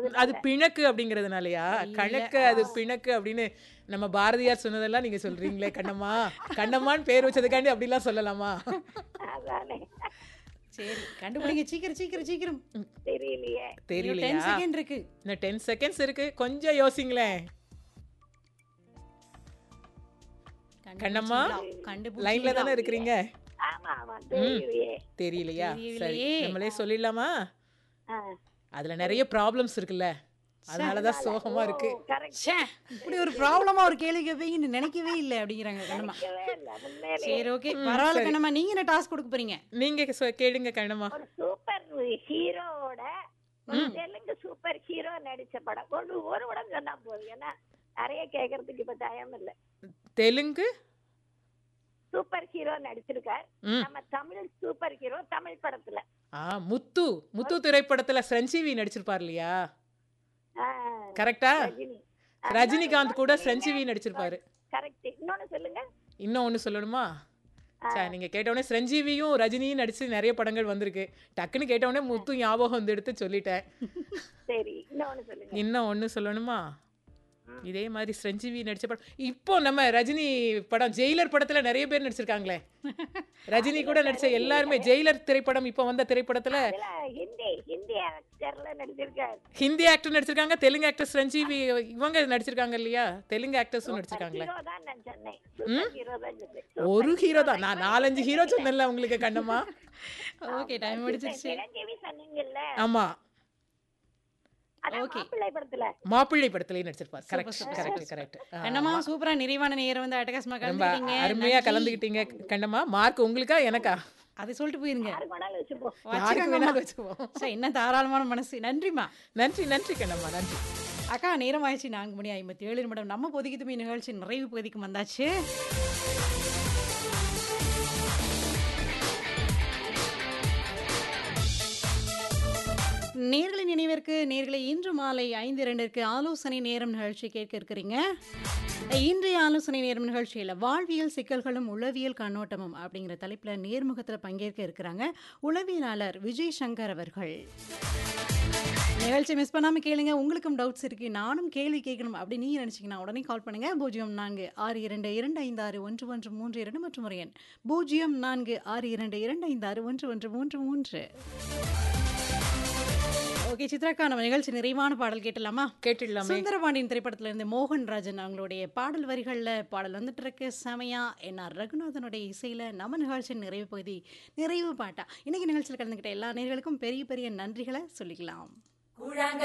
அது அது பிணக்கு அப்படிங்கிறதுனாலயா கணக்கு அது பிணக்கு அப்படின்னு நம்ம பாரதியார் சொன்னதெல்லாம் நீங்க சொல்றீங்களே கண்ணம்மா கண்ணம்மான்னு பேர் வச்சதுக்காண்டி அப்படிலாம் சொல்லலாமா அதானே சரி கண்டுபிடிங்க சீக்கிரம் சீக்கிரம் சீக்கிரம் தெரியலையே டென் தெரியலையா செகண்ட் இருக்கு இன்னும் டென் செகண்ட்ஸ் இருக்கு கொஞ்சம் யோசிங்களேன் கண்ணம்மா, கண்டுபிடிச்சிங்களா? லைன்ல தானே இருக்கிறீங்க ஆமா ஆமா தெரியலையே தெரியலையா சரி தெரியலையே. நம்மளே சொல்லிடலாமா ஆ. அதுல நிறைய ப்ராப்ளம்ஸ் இருக்குல்ல அதனாலதான் சோகமா இருக்கு ஓ, correct. ச்சே, இப்படி ஒரு ப்ராப்ளமா ஒரு கேள்வி கேட்பீங்கன்னு நினைக்கவே இல்லை அப்படிங்கிறாங்க கண்ணம்மா நினைக்கவே இல்ல, உண்மையிலே. சரி ஓகே பரவாயில்ல கண்ணம்மா நீங்க என்ன டாஸ்க் கொடுக்க போறீங்க நீங்க சொ- கேளுங்க கண்ணம்மா ஒரு சூப்பர் ஹீரோவோட ஒரு தெலுங்கு சூப்பர் ஹீரோ நடிச்ச படம் ஒரு ஒரு படம் சொன்னா போதும் ஏன்னா நிறைய கேக்குறதுக்கு இப்ப டைம் இல்ல தெலுங்கு சூப்பர் ஹீரோ நடிச்சிருக்கார் ம். நம்ம தமிழ் சூப்பர் ஹீரோ தமிழ் படத்துல ஆ முத்து முத்து திரைப்படத்துல சஞ்சீவி நடிச்சிருப்பார் இல்லையா ஆ, கரெக்டா ரஜினி ரஜினிகாந்த் கூட சஞ்சீவி நடிச்சிருப்பாரு கரெக்ட் இன்னொன்னு சொல்லுங்க இன்னும் ஒன்று சொல்லணுமா சரி நீங்க கேட்டவுடனே சஞ்சீவியும் ரஜினியும் நடிச்சு நிறைய படங்கள் வந்திருக்கு டக்குன்னு கேட்டவுடனே முத்து ஞாபகம் வந்து எடுத்து சொல்லிட்டேன் சரி இன்னொன்னு சொல்லுங்க இன்னும் ஒன்று சொல்லணுமா இதே மாதிரி சஞ்சீவி நடிச்ச படம் இப்போ நம்ம ரஜினி படம் ஜெயிலர் படத்துல நிறைய பேர் நடிச்சிருக்காங்களே ரஜினி கூட நடிச்ச எல்லாருமே ஜெயிலர் திரைப்படம் இப்போ வந்த திரைப்படத்துல இதுல ஹிந்தி ஹிந்தி ஆக்டர்ல நடிச்சிருக்கார் ஹிந்தி ஆக்டர் நடிச்சிருக்காங்க தெலுங்கு ஆக்டர் சஞ்சீவி இவங்க நடிச்சிருக்காங்க இல்லையா தெலுங்கு ஆக்டர்ஸும் நடிச்சிருக்காங்களே ஹீரோ தான் நான் சொன்னேன் சூப்பர் ஹீரோ தான் சொன்னேன் ஒரு ஹீரோ தான் நான் நாலஞ்சு ஹீரோ சொன்னேன்ல உங்களுக்கு கண்ணம்மா ஓகே டைம் முடிச்சிருச்சு சிரஞ்சீவி சொன்னீங்கல்ல ஆமா அதான் மாப்பிள்ளை படத்துல மாப்பிள்ளை படத்துலயும் நடிச்சிருப்பார் கரெக்ட் கரெக்ட் கரெக்ட் கண்ணம்மா சூப்பரா நிறைவான நேரம் வந்து அட்டகாசமா ரொம்ப கலந்துக்கிட்டீங்க அருமையா நன்றி. கலந்துக்கிட்டீங்க கண்ணம்மா மார்க் உங்களுக்கா எனக்கா அதை சொல்லிட்டு போயிருங்க யாருக்கு வேணாலும் வச்சுப்போம் யாருக்கு வேணாலும் வச்சுப்போம் சரி, என்ன தாராளமான மனசு நன்றிம்மா நன்றி நன்றி கண்ணம்மா நன்றி அக்கா நேரம் ஆயிடுச்சு நான்கு மணி ஐம்பத்தி ஏழு நிமிடம் நம்ம பொதுக்கி துமி நிகழ்ச்சி நிறைவு பகுதிக்கு வந்தாச்சு நேர்களின் நினைவிற்கு நேர்களை இன்று மாலை ஐந்து இரண்டிற்கு ஆலோசனை நேரம் நிகழ்ச்சி கேட்க இருக்கிறீங்க இன்றைய ஆலோசனை நேரம் நிகழ்ச்சியில் வாழ்வியல் சிக்கல்களும் உளவியல் கண்ணோட்டமும் அப்படிங்கிற தலைப்பில் நேர்முகத்தில் பங்கேற்க இருக்கிறாங்க உளவியலாளர் விஜய் சங்கர் அவர்கள் நிகழ்ச்சி மிஸ் பண்ணாமல் கேளுங்க உங்களுக்கும் டவுட்ஸ் இருக்கு நானும் கேள்வி கேட்கணும் அப்படி நீங்கள் நினச்சிங்கன்னா உடனே கால் பண்ணுங்க பூஜ்ஜியம் நான்கு ஆறு இரண்டு இரண்டு ஐந்து ஆறு ஒன்று ஒன்று மூன்று இரண்டு மற்றும் ஒரு எண் பூஜ்ஜியம் நான்கு ஆறு இரண்டு இரண்டு ஐந்து ஆறு ஒன்று ஒன்று மூன்று மூன்று ஓகே சித்ராக்கா நம்ம நிகழ்ச்சி நிறைவான பாடல் கேட்டலாமா கேட்டுடலாமே சுந்தரபாண்டியன் திரைப்படத்துல இருந்து மோகன் ராஜன் அவங்களுடைய பாடல் வரிகள்ல பாடல் வந்துட்டு இருக்கு செமையா என்ஆர் ரகுநாதனுடைய இசையில நம்ம நிகழ்ச்சியின் நிறைவு பகுதி நிறைவு பாட்டா இன்னைக்கு நிகழ்ச்சியில் கலந்துக்கிட்ட எல்லா நேர்களுக்கும் பெரிய பெரிய நன்றிகளை சொல்லிக்கலாம்